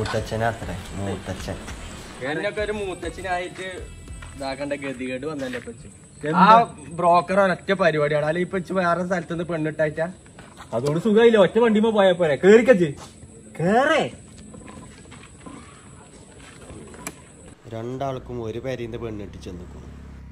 മൂത്തച്ഛനത്രേ മൂത്തച്ഛൻ എന്നൊക്കെ ഒരു മൂത്തച്ഛനായിട്ട് ഇതാക്കണ്ട ഗതികേട് വന്നല്ലേ ഇപ്പൊ ആ ബ്രോക്കർ ഒരൊറ്റ പരിപാടിയാണ് അല്ലെ ഇപ്പൊ ഇച്ച് വേറെ സ്ഥലത്ത് നിന്ന് പെണ്ണിട്ടായിട്ടാ അതോട് സുഖമില്ല ഒറ്റ വണ്ടിമേ പോയാ പോരെ കേറിക്കച്ച് കേറേ രണ്ടാൾക്കും ഒരു പേരീന്ന് പെണ്ണിട്ടിച്ച് നിൽക്കും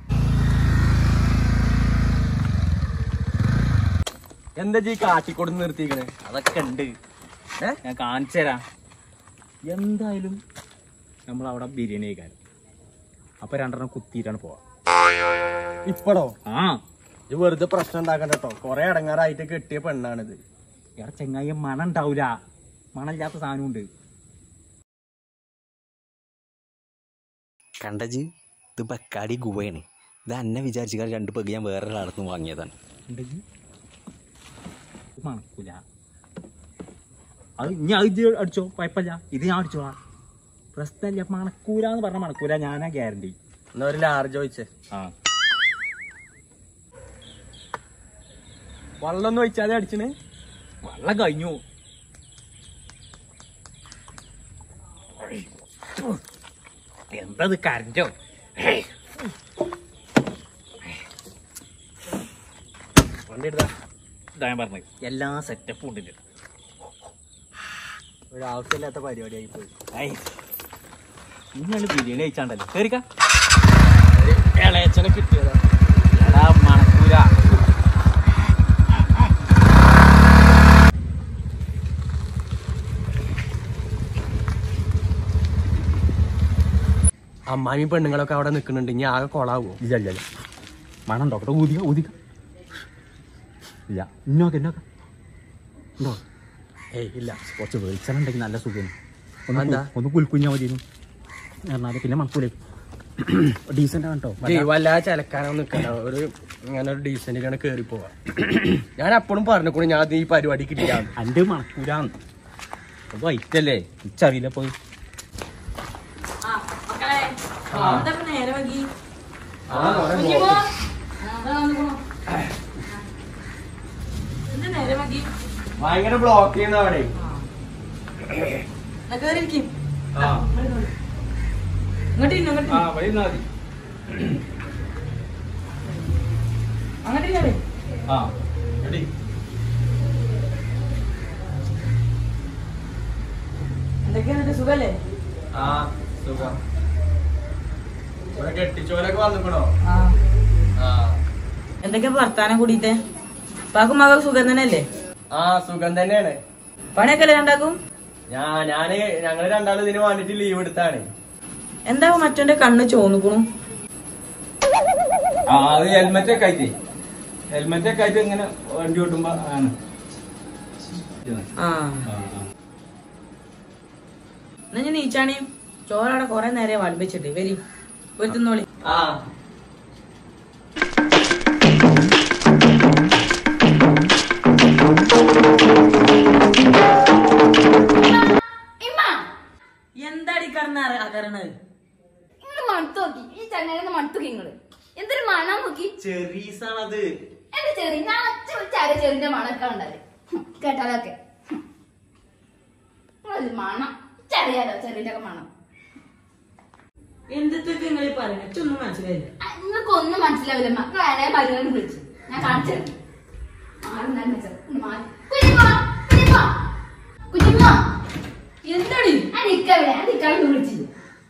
എന്താ ജി കാട്ടിക്കൊണ്ട് നിർത്തിക്കണേ അതൊക്കെ ഉണ്ട് ഏ? ഞാൻ കാണിച്ചു തരാം എന്തായാലും നമ്മൾ അവിടെ ബിരിയാണി കഴിക്കാൻ അപ്പൊ രണ്ടെണ്ണം കുത്തിയിട്ടാണ് പോവാ ഇപ്പടോ ആ ഇത് വെറുതെ പ്രശ്നം ഉണ്ടാക്കണ്ട കേട്ടോ കൊറേ അടങ്ങാറായിട്ട് കെട്ടിയ പെണ്ണാണിത് വേറെ ചെങ്ങായി മണം ഉണ്ടാവൂല മണമില്ലാത്ത സാധനം ഉണ്ട് കണ്ടജ് ഇത് ബക്കാടി ഗുവയാണ് ഇത് അന്നെ വിചാരിച്ചാൽ രണ്ട് പെഗ് ഞാൻ വേറെ ഒരാളത്ത് വാങ്ങിയതാണ് ഉണ്ടെങ്കിൽ ഇത് മണക്കൂല അത് ഇനി അത് ഇത് അടിച്ചോ കുഴപ്പമില്ല ഇത് ഞാൻ അടിച്ചോളാം പ്രശ്നമില്ല മണക്കൂല എന്ന് പറഞ്ഞ മണക്കൂല ഞാനാ ഗ്യാരണ്ടി എന്നാ ഒരു ലാർജ് ചോദിച്ചേ ആ വെള്ളം ഒന്നും ഒഴിച്ചാതെ അടിച്ചിന് വെള്ളം കഴിഞ്ഞു എന്തത് കരഞ്ഞോ വണ്ടി എടുത്താ ഇതാ ഞാൻ പറഞ്ഞത് എല്ലാ സെറ്റപ്പും ഉണ്ട് ഇതില്. ഒരു ആവശ്യമില്ലാത്ത പരിപാടിയായി പോയി ഐ ഇന്നാണ് ബിരിയാണി കഴിച്ചാണ്ടല്ലോ കേറിക്ക ഇളയച്ചനെ കിട്ടിയതാ എടാ മണക്കൂല അമ്മായും പെണ്ണുങ്ങളൊക്കെ അവിടെ നിൽക്കുന്നുണ്ട് ഇനി ആകെ കൊളാവോ ഇല്ല ഇല്ല ഇല്ല മണം ഉണ്ടോ കേട്ടോ ഊതിക ഊതിക ഇല്ല ഇന്നോക്ക ഇന്നോക്ക ഉണ്ടോ ഏയ് ഇല്ല കുറച്ച് വെളിച്ചെണ്ണ ഉണ്ടെങ്കിൽ നല്ല സുഖം ഒന്ന് എന്താ? കു- ഒന്ന് കുൽക്കുഞ്ഞാൽ മതിയെന്നു എന്നാലും പിന്നെ മണക്കൂലേ ഡീസൻ്റ് ആണ് കേട്ടോ ഏയ് വല്ലാതെ ചലക്കാനോ നിൽക്കണ്ട ഒരു ഇങ്ങനെ ഒരു ഡീസന്റിലാണ് കേറി പോവാ ഞാൻ അപ്പോഴും പറഞ്ഞുകൂടി ഞാൻ അത് ഈ പരിപാടി കിട്ടിയാ അൻ്റെ മണക്കൂലാന്ന് അത് വൈറ്റല്ലേ ഇച്ചറിയില്ല പോയി ഭയങ്കര ബ്ലോക്ക് ചെയ്യുന്ന അവിടെ ആ വഴി മതി ആ എടി സുഖല്ലേ ആ സുഖം ഇവിടെ കെട്ടിച്ചോലൊക്കെ വന്നിക്കണോ ആ എന്തൊക്കെ വർത്താനം കൂടിയിട്ട് പാക്കും മകൾ സുഖം തന്നെയല്ലേ ആ സുഖം തന്നെയാണ് പണിയൊക്കെ അല്ലേ രണ്ടാക്കും ഞാ ഞാന് ഞങ്ങള് രണ്ടാളും ഇതിന് വേണ്ടിട്ട് ലീവ് എടുത്താണ് എന്താ മറ്റോന്റെ കണ്ണ് ചോന്നുക്കണു ആ അത് ഹെൽമെറ്റ് ഒക്കെ ആയിട്ടേ ഹെൽമെറ്റ് ഒക്കെ ആയിട്ട് ഇങ്ങനെ വണ്ടി ഓട്ടുമ്പോ ആണ് ആ ആ, ആ. എന്നാ ഞാൻ നീച്ചാണി ചോറവിടെ കൊറേ നേരം വളിപ്പിച്ചിട്ട് വരി ഒരു തിന്നോളി ആ എന്താടി കടന്ന കരണത് ഇങ്ങള് മണത്ത് നോക്കി ഈ ചങ്ങനെ മണത്ത് നിങ്ങള് എന്തൊരു മണം നോക്കി ചെറീസാണത് എന്റെ ചെറി ഞാൻ ഒറ്റ വിളിച്ചാരെ ചെറിന്റെ മണമൊക്കെ ഉണ്ടാല് കേട്ടാലൊക്കെ നിങ്ങളൊരു മണം ചെറിയാലോ ചെറിന്റെ ഒക്കെ മണം എന്തൊക്കെ നിങ്ങൾ പറയുന്നത് എനിക്കൊന്നും മനസ്സിലായില്ല നിങ്ങൾക്ക് ഒന്നും മനസ്സിലാവില്ല മക്കൾ ആരെ മരുന്ന് വിളിച്ചു ഞാൻ കാണിച്ചു തരാം മാറുന്നാലും വെച്ചത്. ഒന്ന് മാറി. കുഞ്ഞുമ്മ, കുഞ്ഞുമ്മ, കുഞ്ഞുമ്മ. എന്താടി ആ നിക്കവിടെ ആ നിക്കാവിടെ വിളിച്ചത്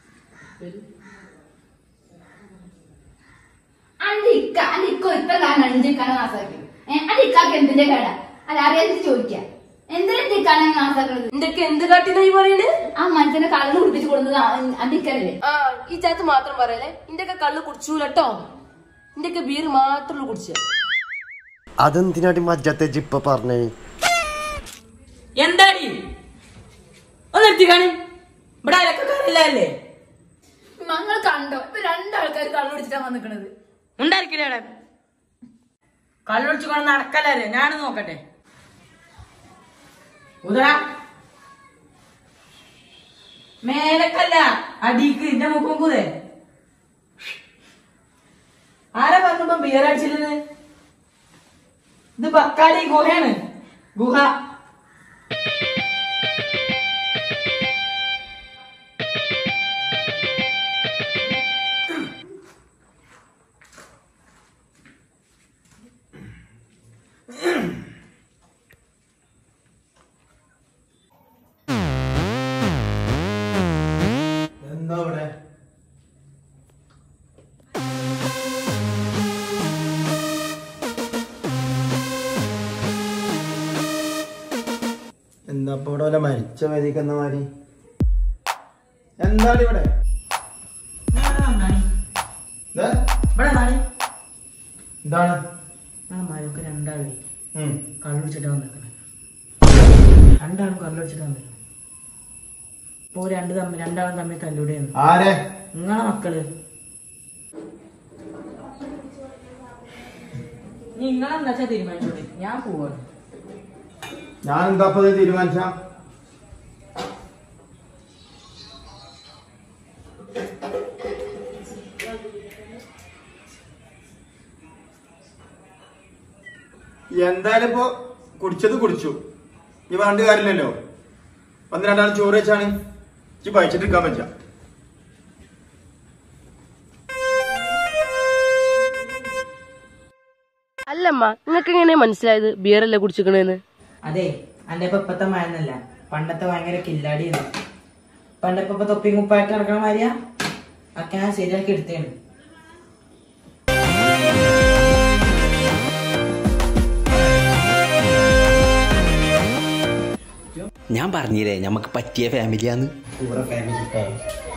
അന്റെ ഇക്ക അന്റെ ഇക്ക ഇത്ര കാരണം അഞ്ചിക്കാണ് നാസാക്കി ഏഹ് അന്റെ ഇക്കാക്ക് എന്തിന്റെ കേട അല്ല അറിയാതെ ചോദിക്കാം എന്തിനാ എന്റെ ഇക്കാണ് നാസാക്കുന്നത് എന്തൊക്കെ എന്ത് കാട്ടിന്നാ ഈ പറയണേ ആ മനുഷ്യനെ കള്ളു കുടിപ്പിച്ച് കൊടുത്തത് അന്റെ ഇക്കല്ലേ ആ ഈ ചാത്ത് മാത്രം പറയലേ ഇന്റെയൊക്കെ കള്ള് കുടിച്ചൂലട്ടോ ഇന്റെയൊക്കെ ബീർ മാത്രമേ കുടിച്ച അതെന്തിനാടി മജ്ജത്തെ ജിപ്പ പറഞ്ഞേ എന്താടി ഒന്ന് എടുത്തി കാണി ഇവിടെ അലക്കക്കാരല്ലേ മങ്ങൾ കണ്ടോ ഇപ്പൊ രണ്ടാൾക്കാർ കള്ളു കുടിച്ചിട്ടാ വന്നിക്കണത് ഉണ്ടായിരിക്കില്ലേ കള്ളൊടിച്ചു കൊണ്ട് നടക്കല്ലേ ഞാൻ നോക്കട്ടെ ഉദരാ മേലക്കല്ല അടിക്ക് എന്റെ മുഖം കൂതേ ആരാ പറഞ്ഞപ്പോ ബിയർ അടിച്ചില്ലെന്ന് ഇത് ബക്കാടി ഗുഹയാണ് ഗുഹ ഇന്നപ്പോ ഇവിടെ വല്ല മരിച്ച മരിക്കുന്ന മാതിരി എന്താണ് ഇവിടെ ദേ, ഇവിടെ നാളെ എന്താണ് ആ മരൊക്കെ രണ്ടാളേ ഉം. കള്ളുടിച്ചിട്ട് വന്നേക്കണേ രണ്ടാളും കള്ളുടിച്ചിട്ട് വന്നേക്കണേ ഇപ്പൊ രണ്ട് തമ്മിൽ രണ്ടാളും തമ്മിൽ തല്ലൂടെയാണ് ആരെ നിങ്ങളെ മക്കള് നിങ്ങളെന്താ വെച്ചാ തീരുമാനിച്ചോളി ഞാൻ പോവാണ് ഞാൻ എന്താ ഇപ്പൊ ഇത് തീരുമാനിച്ച എന്തായാലും ഇപ്പൊ കുടിച്ചത് കുടിച്ചു ഈ പറഞ്ഞിട്ട് കാര്യമില്ലല്ലോ ഒന്ന് രണ്ടാൾ ചോറ് വെച്ചാണ് ഈ പഴിച്ചിട്ട് എടുക്കാൻ പറ്റുക അല്ലമ്മ നിങ്ങൾക്ക് എങ്ങനെയാ മനസ്സിലായത് ബിയറല്ലേ കുടിച്ചിക്കണേന്ന് അതെ അന്റെ ഇപ്പൊ ഇപ്പത്തെ മഴന്നല്ല പണ്ടത്തെ ഭയങ്കര കില്ലാടിയാണ് പണ്ട് ഇപ്പൊ തൊപ്പിയും കുപ്പായിട്ട് നടക്കണ മാതിരിയാ ഒക്കെ ഞാൻ ശരിയാക്കി എടുത്തേണ് ഞാൻ പറഞ്ഞില്ലേ നമുക്ക് പറ്റിയ ഫാമിലിയാന്ന് കൂടെ ഫാമിലി